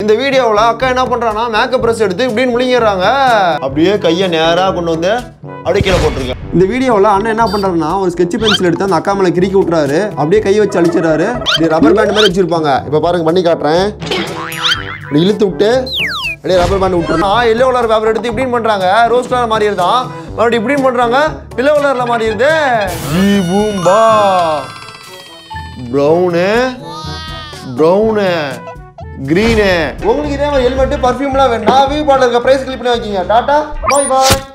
இந்த வீடியோவில் அக்கா என்ன பண்றாங்கன்னா மேக்கப் ப்ரெஸ் எடுத்து இப்படின்னு முழுங்கிடுறாங்க அப்படியே கையை நேராக கொண்டு வந்து அப்படியே கீழே போட்டிருக்கேன் இந்த வீடியோவில் அண்ணன் என்ன பண்றாருன்னா ஒரு ஸ்கெட்ச் பென்சில் எடுத்து அந்த அக்கா மேலே கிறுக்கி விட்றாரு அப்படியே கையை வச்சு அழிச்சிடறாரு இப்படி ரப்பர் பேண்ட் மாதிரி வச்சிருப்பாங்க இப்போ பாருங்க பண்ணி காட்டுறேன் இப்படி இழுத்து விட்டு அப்படியே ரப்பர் பேண்ட் விட்டுருந்தா எல்லோ கலர் பேப்பர் எடுத்து இப்படின்னு பண்றாங்க ரோஸ் கலர் மாதிரி இருந்தான் மறுபடியும் இப்படின்னு பண்றாங்க பில்லோ கலர்ல மாறி இருது ஜீ பூம்பா ப்ரௌனு ப்ரௌனு க்ரீனு உங்களுக்கு இதே மாதிரி ஹெல்மெட்டு பர்ஃப்யூம்லாம் வேணா வியூ பாட்டில் இருக்க ப்ரைஸ் கிளிக் பண்ணி வைக்கிங்க டாட்டா பாய் பாய்